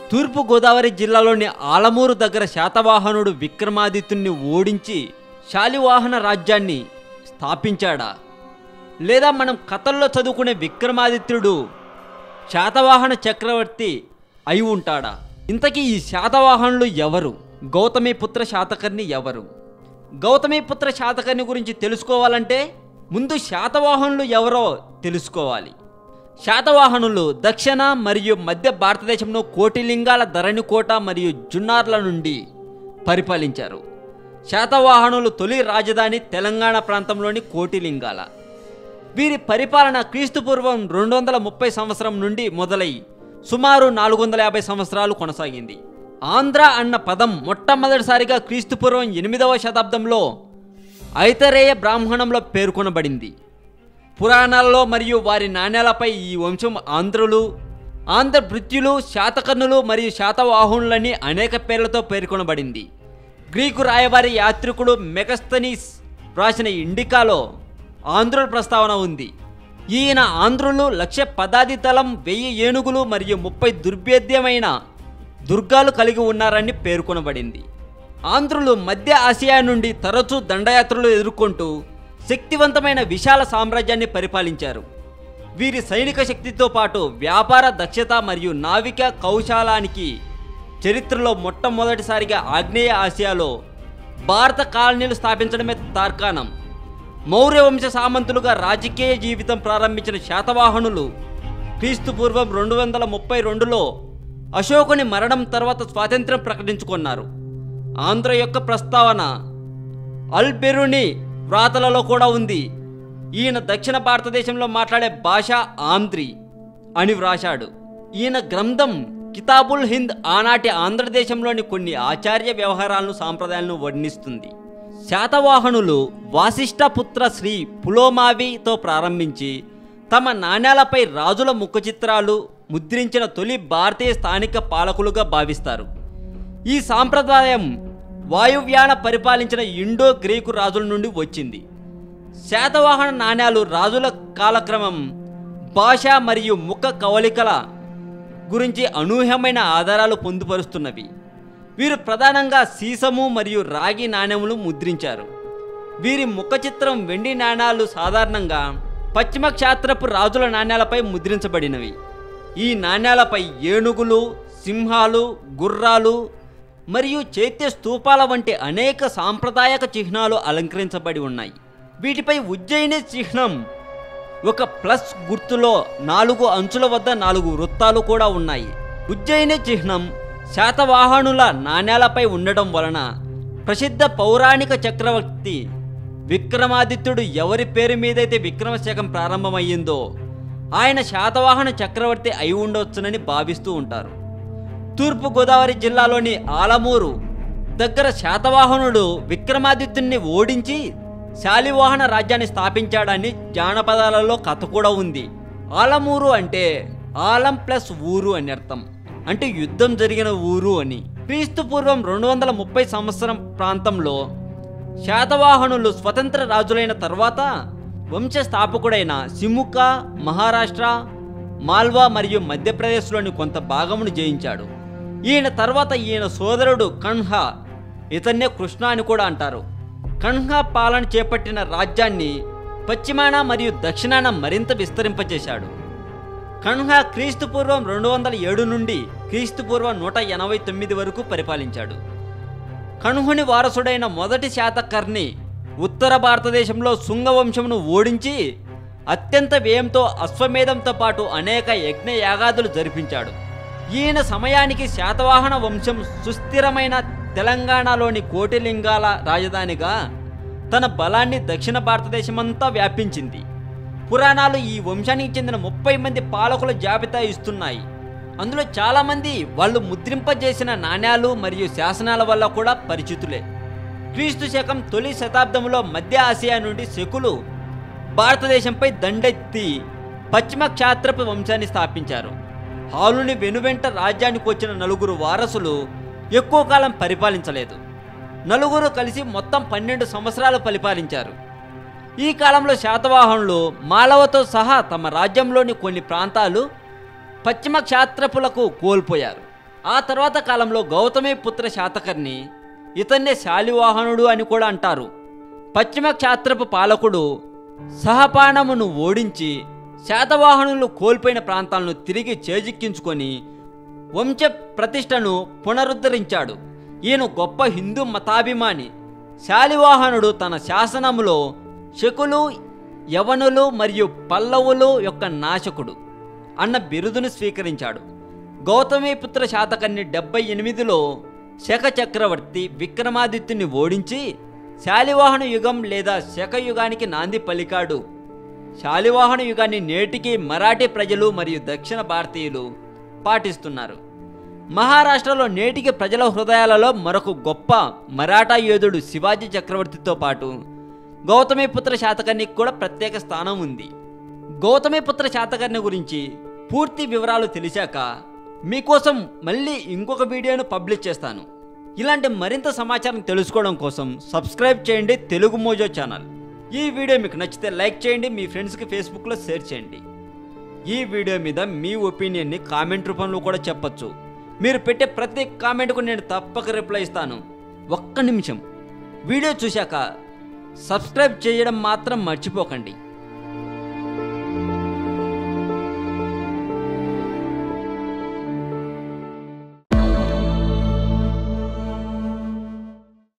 తూర్పు గోదావరి జిల్లాలోని ఆలమూరు దగ్గర శాతవాహనుడు విక్రమాదిత్యుణ్ణి ఓడించి శాలివాహన రాజ్యాన్ని స్థాపించాడా లేదా మనం కథల్లో చదువుకునే విక్రమాదిత్యుడు శాతవాహన చక్రవర్తి అయి ఉంటాడా ఇంతకీ ఈ శాతవాహనులు ఎవరు గౌతమిపుత్ర శాతకర్ణి ఎవరు గౌతమిపుత్ర శాతకర్ణి గురించి తెలుసుకోవాలంటే ముందు శాతవాహనులు ఎవరో తెలుసుకోవాలి శాతవాహనులు దక్షిణ మరియు మధ్య భారతదేశంలో కోటిలింగాల ధరణికోట మరియు జున్నార్ల నుండి పరిపాలించారు శాతవాహనులు తొలి రాజధాని తెలంగాణ ప్రాంతంలోని కోటిలింగాల వీరి పరిపాలన క్రీస్తుపూర్వం రెండు వందల ముప్పై సంవత్సరం నుండి మొదలై సుమారు నాలుగు వందల యాభై సంవత్సరాలు కొనసాగింది ఆంధ్ర అన్న పదం మొట్టమొదటిసారిగా క్రీస్తుపూర్వం ఎనిమిదవ శతాబ్దంలో ఐతరేయ బ్రాహ్మణంలో పేర్కొనబడింది పురాణాలలో మరియు వారి నాణ్యాలపై ఈ వంశం ఆంధ్రులు ఆంధ్ర భృత్యులు శాతకర్ణులు మరియు శాతవాహనులని అనేక పేర్లతో పేర్కొనబడింది గ్రీకు రాయబారి యాత్రికుడు మెగస్తనీస్ రాసిన ఇండికాలో ఆంధ్రుల ప్రస్తావన ఉంది ఈయన ఆంధ్రులు లక్ష పదాది తలం వెయ్యి ఏనుగులు మరియు ముప్పై దుర్భేద్యమైన దుర్గాలు కలిగి ఉన్నారని పేర్కొనబడింది ఆంధ్రులు మధ్య ఆసియా నుండి తరచూ దండయాత్రలు ఎదుర్కొంటూ శక్తివంతమైన విశాల సామ్రాజ్యాన్ని పరిపాలించారు వీరి సైనిక శక్తితో పాటు వ్యాపార దక్షత మరియు నావిక కౌశలానికి చరిత్రలో మొట్టమొదటిసారిగా ఆగ్నేయ ఆసియాలో భారత కాలనీలు స్థాపించడమే తార్కాణం మౌర్య వంశ సామంతులుగా రాజకీయ జీవితం ప్రారంభించిన శాతవాహనులు క్రీస్తు పూర్వం రెండు వందల ముప్పై రెండులో అశోకుని మరణం తర్వాత స్వాతంత్ర్యం ప్రకటించుకున్నారు ఆంధ్ర యొక్క ప్రస్తావన అల్బెరుని వ్రాతలలో కూడా ఉంది ఈయన దక్షిణ భారతదేశంలో మాట్లాడే భాష ఆంధ్రి అని వ్రాశాడు ఈయన గ్రంథం కితాబుల్ హింద్ ఆనాటి ఆంధ్రదేశంలోని కొన్ని ఆచార్య వ్యవహారాలను సాంప్రదాయాలను వర్ణిస్తుంది శాతవాహనులు వాసిష్ఠపుత్ర శ్రీ పులోమావితో ప్రారంభించి తమ నాణ్యాలపై రాజుల ముఖ చిత్రాలు ముద్రించిన తొలి భారతీయ స్థానిక పాలకులుగా భావిస్తారు ఈ సాంప్రదాయం వాయువ్యాన పరిపాలించిన ఇండో గ్రీకు రాజుల నుండి వచ్చింది శాతవాహన నాణ్యాలు రాజుల కాలక్రమం భాష మరియు ముఖ కవలికల గురించి అనూహ్యమైన ఆధారాలు పొందుపరుస్తున్నవి వీరు ప్రధానంగా సీసము మరియు రాగి నాణ్యములు ముద్రించారు వీరి ముఖ చిత్రం వెండి నాణ్యాలు సాధారణంగా పశ్చిమ క్షాత్రపు రాజుల నాణ్యాలపై ముద్రించబడినవి ఈ నాణ్యాలపై ఏనుగులు సింహాలు గుర్రాలు మరియు చైత్య స్తూపాల వంటి అనేక సాంప్రదాయక చిహ్నాలు అలంకరించబడి ఉన్నాయి వీటిపై ఉజ్జయిని చిహ్నం ఒక ప్లస్ గుర్తులో నాలుగు అంచుల వద్ద నాలుగు వృత్తాలు కూడా ఉన్నాయి ఉజ్జయిని చిహ్నం శాతవాహనుల నాణ్యాలపై ఉండడం వలన ప్రసిద్ధ పౌరాణిక చక్రవర్తి విక్రమాదిత్యుడు ఎవరి పేరు మీదైతే విక్రమశకం ప్రారంభమయ్యిందో ఆయన శాతవాహన చక్రవర్తి అయి ఉండవచ్చునని భావిస్తూ ఉంటారు తూర్పు గోదావరి జిల్లాలోని ఆలమూరు దగ్గర శాతవాహనుడు విక్రమాదిత్యుని ఓడించి శాలివాహన రాజ్యాన్ని స్థాపించాడని జానపదాలలో కథ కూడా ఉంది ఆలమూరు అంటే ఆలం ప్లస్ ఊరు అని అర్థం అంటే యుద్ధం జరిగిన ఊరు అని క్రీస్తు పూర్వం రెండు వందల ముప్పై సంవత్సరం ప్రాంతంలో శాతవాహనులు స్వతంత్ర రాజులైన తర్వాత వంశ స్థాపకుడైన సిముక మహారాష్ట్ర మాల్వా మరియు మధ్యప్రదేశ్లోని కొంత భాగమును జయించాడు ఈయన తర్వాత ఈయన సోదరుడు కన్హా ఇతన్నే కృష్ణ అని కూడా అంటారు కన్హా పాలన చేపట్టిన రాజ్యాన్ని పశ్చిమాన మరియు దక్షిణాన మరింత విస్తరింపజేశాడు కన్హా క్రీస్తుపూర్వం రెండు వందల ఏడు నుండి క్రీస్తుపూర్వం నూట ఎనభై తొమ్మిది వరకు పరిపాలించాడు కణుహుని వారసుడైన మొదటి శాతకర్ణి ఉత్తర భారతదేశంలో శుంగవంశమును ఓడించి అత్యంత వ్యయంతో అశ్వమేధంతో పాటు అనేక యజ్ఞ యాగాదులు జరిపించాడు ఈయన సమయానికి శాతవాహన వంశం సుస్థిరమైన తెలంగాణలోని కోటిలింగాల రాజధానిగా తన బలాన్ని దక్షిణ భారతదేశమంతా వ్యాపించింది పురాణాలు ఈ వంశానికి చెందిన ముప్పై మంది పాలకుల జాబితా ఇస్తున్నాయి అందులో చాలామంది వాళ్ళు ముద్రింపజేసిన నాణ్యాలు మరియు శాసనాల వల్ల కూడా పరిచితులే క్రీస్తు శకం తొలి శతాబ్దంలో మధ్య ఆసియా నుండి శకులు భారతదేశంపై దండెత్తి పశ్చిమ క్షాత్రపు వంశాన్ని స్థాపించారు హాలుని వెనువెంట రాజ్యానికి వచ్చిన నలుగురు వారసులు ఎక్కువ కాలం పరిపాలించలేదు నలుగురు కలిసి మొత్తం పన్నెండు సంవత్సరాలు పరిపాలించారు ఈ కాలంలో శాతవాహనులు మాలవతో సహా తమ రాజ్యంలోని కొన్ని ప్రాంతాలు పశ్చిమ క్షాత్రపులకు కోల్పోయారు ఆ తర్వాత కాలంలో గౌతమి పుత్ర శాతకర్ణి ఇతన్నే శాలివాహనుడు అని కూడా అంటారు పశ్చిమ క్షాత్రపు పాలకుడు సహపానమును ఓడించి శాతవాహనులు కోల్పోయిన ప్రాంతాలను తిరిగి చేజిక్కించుకొని వంశ ప్రతిష్టను పునరుద్ధరించాడు ఈయన గొప్ప హిందూ మతాభిమాని శాలివాహనుడు తన శాసనములో శకులు యవనులు మరియు పల్లవులు యొక్క నాశకుడు అన్న బిరుదును స్వీకరించాడు గౌతమిపుత్ర శాతకర్ణి డెబ్బై ఎనిమిదిలో శక చక్రవర్తి విక్రమాదిత్యుని ఓడించి శాలివాహన యుగం లేదా శక యుగానికి నాంది పలికాడు శాలివాహన యుగాన్ని నేటికి మరాఠీ ప్రజలు మరియు దక్షిణ భారతీయులు పాటిస్తున్నారు మహారాష్ట్రలో నేటికి ప్రజల హృదయాలలో మరొక గొప్ప మరాఠా యోధుడు శివాజీ చక్రవర్తితో పాటు గౌతమిపుత్ర శాతకర్ణికి కూడా ప్రత్యేక స్థానం ఉంది గౌతమిపుత్ర శాతకర్ణి గురించి పూర్తి వివరాలు తెలిసాక మీకోసం మళ్ళీ ఇంకొక వీడియోను పబ్లిష్ చేస్తాను ఇలాంటి మరింత సమాచారం తెలుసుకోవడం కోసం సబ్స్క్రైబ్ చేయండి తెలుగు మోజో ఛానల్ ఈ వీడియో మీకు నచ్చితే లైక్ చేయండి మీ ఫ్రెండ్స్కి ఫేస్బుక్లో షేర్ చేయండి ఈ వీడియో మీద మీ ఒపీనియన్ని కామెంట్ రూపంలో కూడా చెప్పొచ్చు మీరు పెట్టే ప్రతి కామెంట్కు నేను తప్పక రిప్లై ఇస్తాను ఒక్క నిమిషం వీడియో చూశాక సబ్స్క్రైబ్ చేయడం మాత్రం మర్చిపోకండి